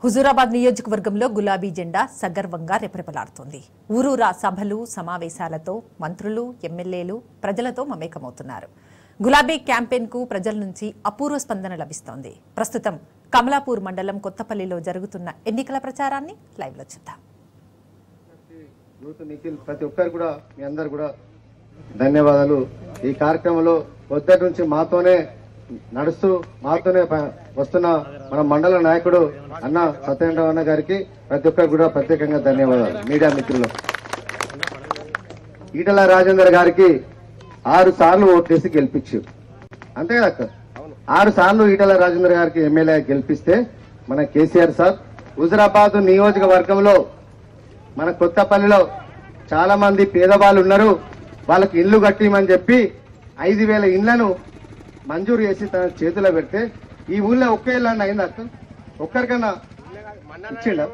హుజూరాబాద్ నియోజకవర్గంలో గులాబీ జెండా సగర్వంగా రెపరెపలాడుతోంది ఊరూరా సభలు సమావేశాలతో మంత్రులు ఎమ్మెల్యేలు ప్రజలతో మమేకమవుతున్నారు గులాబీ క్యాంపెయిన్కు ప్రజల నుంచి అపూర్వ స్పందన లభిస్తోంది ప్రస్తుతం కమలాపూర్ మండలం కొత్తపల్లిలో జరుగుతున్న ఎన్నికల ప్రచారాన్ని లైవ్లో చూద్దాం యూత్ నిఖిల్ ప్రతి ఒక్కరు కూడా మీ అందరు కూడా ధన్యవాదాలు ఈ కార్యక్రమంలో పొద్దుటి నుంచి మాతోనే నడుస్తూ మాతోనే ప- వస్తున్న మన మండల నాయకుడు అన్న సత్యేంద్ర అన్న గారికి ప్రతి ఒక్కరు కూడా ప్రత్యేకంగా ధన్యవాదాలు మీడియా మిత్రులు ఈటల రాజేందర్ గారికి ఆరు సార్లు ఓట్లేసి గెలిపించు అంతే కదా అక్క? ఆరు సార్లు ఈటల రాజేందర్ గారికి ఎమ్మెల్యే గెలిపిస్తే మన కేసీఆర్ సార్ హుజరాబాద్ నియోజకవర్గంలో మన కొత్తపల్లిలో చాలా మంది పేదవాళ్ళు ఉన్నారు వాళ్ళకి ఇల్లు కట్టిమని చెప్పి ఐదు వేల ఇళ్లను మంజూరు చేసి తన చేతిలో పెడితే ఈ ఊళ్ళో ఒకే ఇల్లు అన్న అయింది అర్థం ఒక్కరికన్నా ఇచ్చిండ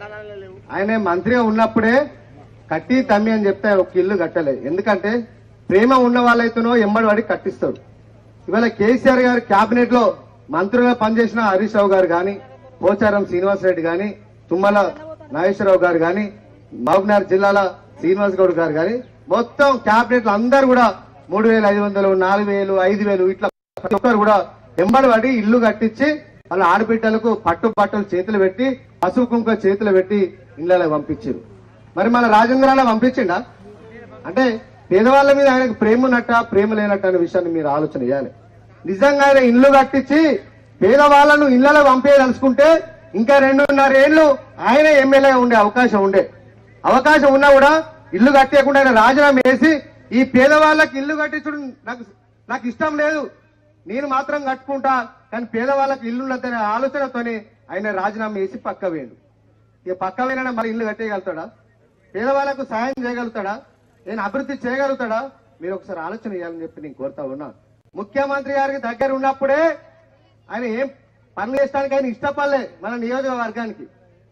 ఆయన మంత్రిగా ఉన్నప్పుడే కట్టి తమ్మి అని చెప్తే ఒక ఇల్లు కట్టలేదు ఎందుకంటే ప్రేమ ఉన్న వాళ్ళైతేనో ఎంబడి వాడి కట్టిస్తారు ఇవాళ కేసీఆర్ గారి కేబినెట్ లో మంత్రులుగా పనిచేసిన హరీష్ రావు గారు గాని పోచారం శ్రీనివాస్ రెడ్డి గాని తుమ్మల నాగేశ్వరరావు గారు గాని మహబూబ్నగర్ జిల్లాల శ్రీనివాస్ గౌడ్ గారు గాని మొత్తం కేబినెట్ లో అందరు కూడా మూడు వేల ఐదు వందలు నాలుగు వేలు ఐదు వేలు ఇట్లా ప్రతి ఒక్కరు కూడా ఎంబడి పడి ఇల్లు కట్టించి వాళ్ళ ఆడబిడ్డలకు పట్టు బట్టలు చేతులు పెట్టి పసుపు కుంకుమ చేతులు పెట్టి ఇళ్ళలో పంపించారు మరి మన రాజేంద్రాల పంపించిండా అంటే పేదవాళ్ళ మీద ఆయనకు ప్రేమ ఉన్నట్ట ప్రేమ లేనట్ట అనే విషయాన్ని మీరు ఆలోచన చేయాలి నిజంగా ఆయన ఇల్లు కట్టించి పేదవాళ్ళను ఇళ్లలో పంపేయదలుచుకుంటే ఇంకా రెండున్నర ఏళ్ళు ఆయన ఎమ్మెల్యే ఉండే అవకాశం ఉండే అవకాశం ఉన్నా కూడా ఇల్లు కట్టేయకుండా ఆయన రాజీనామా వేసి ఈ పేదవాళ్ళకి ఇల్లు కట్టించడం నాకు నాకు ఇష్టం లేదు నేను మాత్రం కట్టుకుంటా కానీ పేదవాళ్ళకి ఇల్లు ఉండదనే ఆలోచనతోనే ఆయన రాజీనామా వేసి పక్క వేయండు ఇక పక్క పోయినా మరి ఇల్లు కట్టేయగలుగుతాడా పేదవాళ్ళకు సాయం చేయగలుగుతాడా నేను అభివృద్ధి చేయగలుగుతాడా మీరు ఒకసారి ఆలోచన చేయాలని చెప్పి నేను కోరుతా ఉన్నా ముఖ్యమంత్రి గారికి దగ్గర ఉన్నప్పుడే ఆయన ఏం పనులు చేసడానికి ఆయన ఇష్టపడలే మన నియోజకవర్గానికి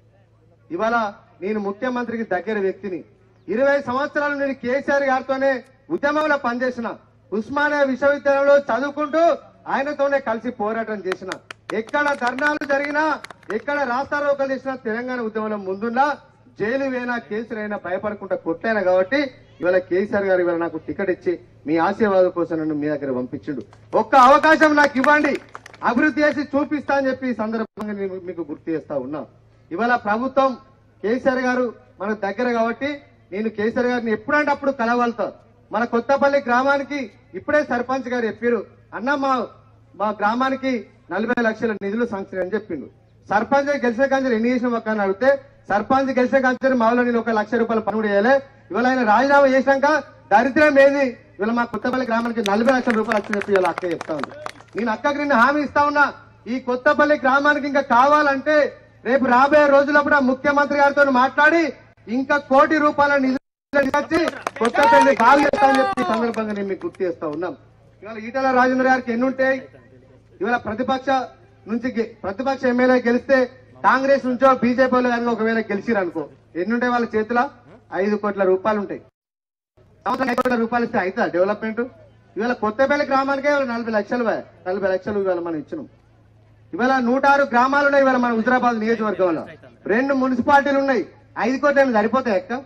ఇవాళ నేను ముఖ్యమంత్రికి దగ్గర వ్యక్తిని ఇరవై సంవత్సరాలు నేను కేసీఆర్ గారితోనే ఉద్యమంలో పనిచేసిన ఉస్మానియా విశ్వవిద్యాలయంలో చదువుకుంటూ ఆయనతోనే కలిసి పోరాటం చేసిన ఎక్కడ ధర్నాలు జరిగినా ఎక్కడ రాస్తారోకలు చేసినా తెలంగాణ ఉద్యమంలో ముందున్నా జైలు వేనా కేసులైనా భయపడకుండా కొట్టాను కాబట్టి ఇవాళ కేసీఆర్ గారు ఇవాళ నాకు టికెట్ ఇచ్చి మీ ఆశీర్వాదం కోసం నన్ను మీ దగ్గర పంపించిండు ఒక్క అవకాశం నాకు ఇవ్వండి అభివృద్ధి చేసి చూపిస్తా అని చెప్పి ఈ సందర్భంగా నేను మీకు గుర్తు చేస్తా ఉన్నా ఇవాళ ప్రభుత్వం కేసీఆర్ గారు మన దగ్గర కాబట్టి నేను కేసీఆర్ గారిని ఎప్పుడంటే అప్పుడు కలవాలతా మన కొత్తపల్లి గ్రామానికి ఇప్పుడే సర్పంచ్ గారు చెప్పారు అన్న మా మా గ్రామానికి నలభై లక్షల నిధులు శాంక్షన్ అని చెప్పిండు సర్పంచ్ గెలిచే కంచెలు ఎన్ని చేసిన ఒక్క అని అడిగితే సర్పంచ్ గెలిచే కంచెలు మామూలు నేను ఒక లక్ష రూపాయల పనులు చేయాలి ఇవాళ ఆయన రాజీనామా చేశాక దరిద్రం ఏది ఇవాళ మా కొత్తపల్లి గ్రామానికి నలభై లక్షల రూపాయలు వచ్చి చెప్పి ఇవాళ అక్క చెప్తా ఉంది నేను అక్కకి నిన్న హామీ ఇస్తా ఉన్నా ఈ కొత్తపల్లి గ్రామానికి ఇంకా కావాలంటే రేపు రాబోయే రోజులప్పుడు ఆ ముఖ్యమంత్రి గారితో మాట్లాడి ఇంకా కోటి రూపాయల నిధులు వచ్చి కొత్తపల్లి బాగు చేస్తామని చెప్పి ఈ సందర్భంగా నేను మీకు గుర్తు చేస్తా ఉన్నాం ఇవాళ ఈటల రాజేంద్ర గారికి ఎన్ని ఉంటాయి ఇవాళ ప్రతిపక్ష నుంచి గె- ప్రతిపక్ష ఎమ్మెల్యే గెలిస్తే కాంగ్రెస్ నుంచో బీజేపీ వాళ్ళు కనుక ఒకవేళ గెలిచిరు అనుకో ఎన్ని ఉంటాయి వాళ్ళ చేతిలో ఐదు కోట్ల రూపాయలు ఉంటాయి సంవత్సరం ఐదు కోట్ల రూపాయలు ఇస్తే అవుతా డెవలప్మెంట్ ఇవాళ కొత్తపల్లి గ్రామానికే ఇవాళ నలభై లక్షలు వా- నలభై లక్షలు ఇవాళ మనం ఇచ్చినాం ఇవాళ నూట ఆరు గ్రామాలు ఉన్నాయి ఇవాళ మన హుజరాబాద్ నియోజకవర్గంలో రెండు మున్సిపాలిటీలు ఉన్నాయి ఐదు కోట్ల సరిపోతాయి అక్క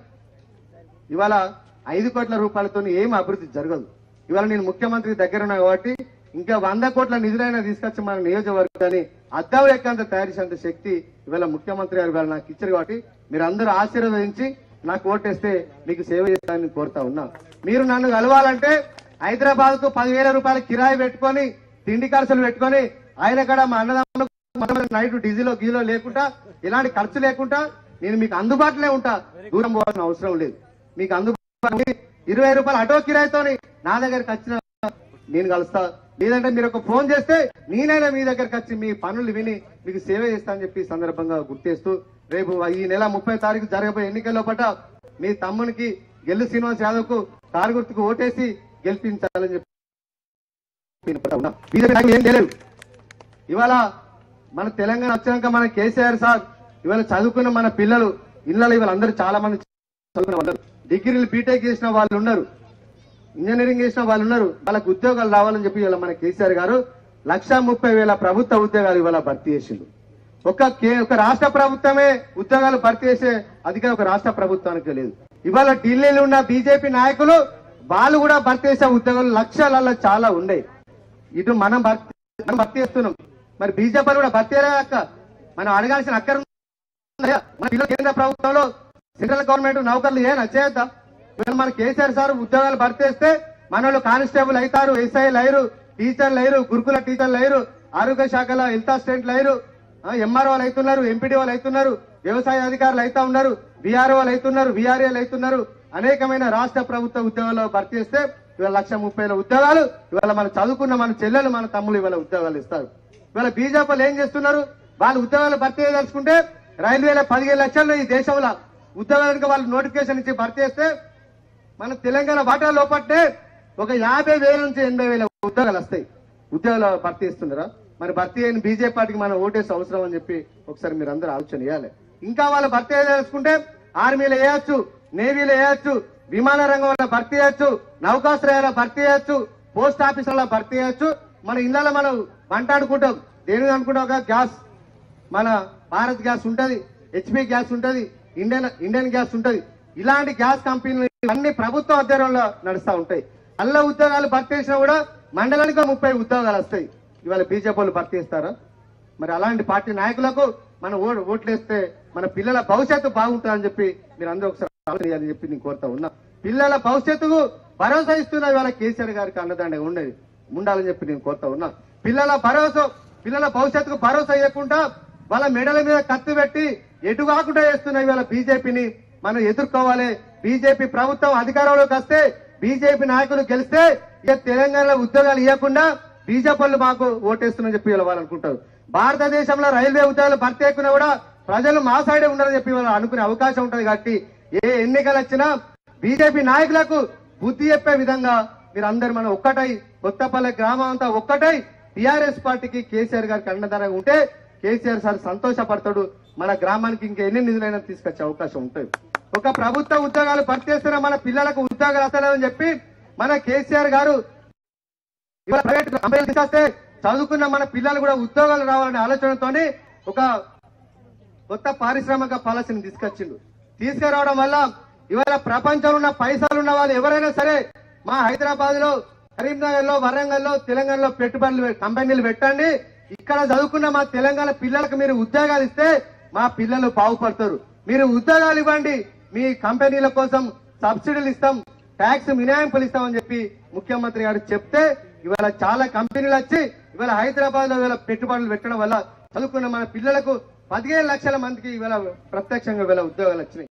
ఇవాళ ఐదు కోట్ల రూపాయలతో ఏం అభివృద్ధి జరగదు ఇవాళ నేను ముఖ్యమంత్రి దగ్గర ఉన్నా కాబట్టి ఇంకా వంద కోట్ల నిధులైనా తీసుకొచ్చి మన నియోజకవర్గాన్ని అద్దం ఎక్కంత తయారు చేసేంత శక్తి ఇవాళ ముఖ్యమంత్రి గారు ఇవాళ నాకు ఇచ్చారు కాబట్టి మీరు అందరూ ఆశీర్వదించి నాకు ఓటేస్తే మీకు సేవ చేస్తానని కోరుతా ఉన్నా మీరు నన్ను కలవాలంటే హైదరాబాద్ కు పదివేల రూపాయల కిరాయి పెట్టుకొని తిండి ఖర్చులు పెట్టుకొని ఆయన కూడా మా అన్నదమ్ములు నైట్ డీజిలో గీలో లేకుండా ఇలాంటి ఖర్చు లేకుండా నేను మీకు అందుబాటులో ఉంటా దూరం పోవాల్సిన అవసరం లేదు మీకు అందుబాటులో ఉండి ఇరవై రూపాయల ఆటో కిరాయితోని నా దగ్గరికి వచ్చిన నేను కలుస్తా లేదంటే మీరు ఒక ఫోన్ చేస్తే నేనైనా మీ దగ్గరికి వచ్చి మీ పనులు విని మీకు సేవ చేస్తా అని చెప్పి ఈ సందర్భంగా గుర్తేస్తూ రేపు ఈ నెల ముప్పై తారీఖు జరగబోయే ఎన్నికల్లో పట మీ తమ్మునికి గెల్లు శ్రీనివాస్ యాదవ్ కు కారు గుర్తుకు ఓటేసి గెలిపించాలని చెప్పి ఉన్నా. బీజేపీ నాయకులు ఏం చేయలేరు ఇవాళ మన తెలంగాణ వచ్చినాక మన కేసీఆర్ సార్ ఇవాళ చదువుకున్న మన పిల్లలు ఇళ్ళలో ఇవాళ అందరూ చాలా మంది చదువుకున్న వాళ్ళు డిగ్రీలు బీటెక్ చేసిన వాళ్ళు ఉన్నారు ఇంజనీరింగ్ చేసిన వాళ్ళు ఉన్నారు వాళ్ళకి ఉద్యోగాలు రావాలని చెప్పి ఇవాళ మన కేసీఆర్ గారు లక్ష ముప్పై వేల ప్రభుత్వ ఉద్యోగాలు ఇవాళ భర్తీ చేసిండు ఒక కే ఒక రాష్ట్ర ప్రభుత్వమే ఉద్యోగాలు భర్తీ చేసే అధికారం ఒక రాష్ట్ర ప్రభుత్వానికి లేదు ఇవాళ ఢిల్లీలో ఉన్న బీజేపీ నాయకులు వాళ్ళు కూడా భర్తీ చేసే ఉద్యోగాలు లక్షలలో చాలా ఉన్నాయి ఇటు మనం భర్తీ మనం భర్తీ చేస్తున్నాం మరి బీజేపీ కూడా భర్తీ అక్క మనం అడగాల్సిన అక్కర ఉందా? మన పిల్లలు కేంద్ర ప్రభుత్వంలో సెంట్రల్ గవర్నమెంట్ నౌకర్లు ఏం చేయొద్దా ఇవాళ మన కేసీఆర్ సార్ ఉద్యోగాలు భర్తీ చేస్తే మన వాళ్ళు కానిస్టేబుల్ అవుతారు ఎస్ఐలు అయ్యారు టీచర్లు అయ్యారు గురుకుల టీచర్లు అయ్యారు ఆరోగ్య శాఖలో హెల్త్ అసిస్టెంట్లు అయ్యారు ఎంఆర్ఓ వాళ్ళు అవుతున్నారు ఎంపీడీ వాళ్ళు అవుతున్నారు వ్యవసాయ అధికారులు అవుతా ఉన్నారు బీఆర్ఓ వాళ్ళు అవుతున్నారు బీఆర్ఏలు అవుతున్నారు అనేకమైన రాష్ట్ర ప్రభుత్వ ఉద్యోగాల్లో భర్తీ చేస్తే ఇవాళ లక్ష ముప్పై వేల ఉద్యోగాలు ఇవాళ మనం చదువుకున్న మన చెల్లెలు మన తమ్ముళ్ళు ఇవాళ ఉద్యోగాలు ఇస్తారు ఇవాళ బీజేపీలు ఏం చేస్తున్నారు వాళ్ళు ఉద్యోగాలు భర్తీ చేయదలుచుకుంటే రైల్వేల పదిహేను లక్షలు ఈ దేశంలో ఉద్యోగాలకు వాళ్ళు నోటిఫికేషన్ ఇచ్చి భర్తీ చేస్తే మన తెలంగాణ వాటా లోపట్టే ఒక యాభై వేల నుంచి ఎనభై వేల ఉద్యోగాలు వస్తాయి ఉద్యోగాలు భర్తీ ఇస్తున్నారా మరి భర్తీ అయిన బీజేపీ పార్టీకి మనం ఓటేసి అవసరం అని చెప్పి ఒకసారి మీరు అందరూ ఆలోచన చేయాలి ఇంకా వాళ్ళు భర్తీ చేసుకుంటే ఆర్మీలో వేయచ్చు నేవీలో వేయచ్చు విమాన రంగంలో భర్తీ చేయొచ్చు నౌకాశ్రయాల భర్తీ చేయొచ్చు పోస్ట్ ఆఫీసులలో భర్తీ చేయొచ్చు మన ఇళ్ళలో మనం వంట అనుకుంటాం దేని అనుకుంటాం ఒక గ్యాస్ మన భారత్ గ్యాస్ ఉంటది హెచ్పి గ్యాస్ ఉంటది ఇండియన్ ఇండియన్ గ్యాస్ ఉంటది ఇలాంటి గ్యాస్ కంపెనీలు అన్ని ప్రభుత్వ ఆధ్వర్యంలో నడుస్తా ఉంటాయి అల్ల ఉద్యోగాలు భర్తీ చేసినా కూడా మండలానికి ముప్పై ఉద్యోగాలు వస్తాయి ఇవాళ బీజేపీ వాళ్ళు భర్తీ చేస్తారా మరి అలాంటి పార్టీ నాయకులకు మనం ఓ- ఓట్లేస్తే మన పిల్లల భవిష్యత్తు బాగుంటుందని చెప్పి మీరు అందరూ ఒకసారి ఆలోచన చేయాలని చెప్పి నేను కోరుతా ఉన్నా పిల్లల భవిష్యత్తుకు భరోసా ఇస్తున్న ఇవాళ కేసీఆర్ గారికి అన్నదండగా ఉండేది ఉండాలని చెప్పి నేను కోరుతా ఉన్నా పిల్లల భరోసా పిల్లల భవిష్యత్తుకు భరోసా ఇవ్వకుండా వాళ్ళ మెడల మీద కత్తి పెట్టి ఎటు కాకుండా చేస్తున్న ఇవాళ బీజేపీని మనం ఎదుర్కోవాలి బీజేపీ ప్రభుత్వం అధికారంలోకి వస్తే బీజేపీ నాయకులు గెలిస్తే ఇక తెలంగాణలో ఉద్యోగాలు ఇవ్వకుండా బీజేపీ వాళ్ళు మాకు ఓటేస్తున్నా చెప్పి వీళ్ళు వాళ్ళు అనుకుంటారు భారతదేశంలో రైల్వే ఉద్యోగాలు భర్తీ ఎక్కున్నా కూడా ప్రజలు మా సైడే ఉండాలని చెప్పి వాళ్ళు అనుకునే అవకాశం ఉంటది కాబట్టి ఏ ఎన్నికలు వచ్చినా బీజేపీ నాయకులకు బుద్ధి చెప్పే విధంగా మీరు అందరు మనం ఒక్కటై కొత్తపల్లె గ్రామం అంతా ఒక్కటై టిఆర్ఎస్ పార్టీకి కేసీఆర్ గారికి అన్నదానంగా ఉంటే కేసీఆర్ సార్ సంతోషపడతాడు మన గ్రామానికి ఇంకా ఎన్ని నిధులైనా తీసుకొచ్చే అవకాశం ఉంటుంది ఒక ప్రభుత్వ ఉద్యోగాలు భర్తీ చేస్తున్న మన పిల్లలకు ఉద్యోగాలు వస్తలేవని చెప్పి మన కేసీఆర్ గారు ఇవాళ ప్రైవేట్ కంపెనీలు తీసుకొస్తే చదువుకున్న మన పిల్లలు కూడా ఉద్యోగాలు రావాలనే ఆలోచనతోనే ఒక కొత్త పారిశ్రామిక పాలసీని తీసుకొచ్చిండు తీసుకురావడం వల్ల ఇవాళ ప్రపంచంలో ఉన్న పైసలు ఉన్న వాళ్ళు ఎవరైనా సరే మా హైదరాబాద్ లో కరీంనగర్ లో వరంగల్ లో తెలంగాణలో పెట్టుబడులు పె- కంపెనీలు పెట్టండి ఇక్కడ చదువుకున్న మా తెలంగాణ పిల్లలకు మీరు ఉద్యోగాలు ఇస్తే మా పిల్లలు బాగుపడతారు మీరు ఉద్యోగాలు ఇవ్వండి మీ కంపెనీల కోసం సబ్సిడీలు ఇస్తాం ట్యాక్స్ మినహాయింపులు ఇస్తామని చెప్పి ముఖ్యమంత్రి గారు చెప్తే ఇవాళ చాలా కంపెనీలు వచ్చి ఇవాళ హైదరాబాద్ లో ఇవాళ పెట్టుబడులు పెట్టడం వల్ల చదువుకున్న మన పిల్లలకు పదిహేను లక్షల మందికి ఇవాళ ప్రత్యక్షంగా ఇవాళ ఉద్యోగాలు వచ్చినాయి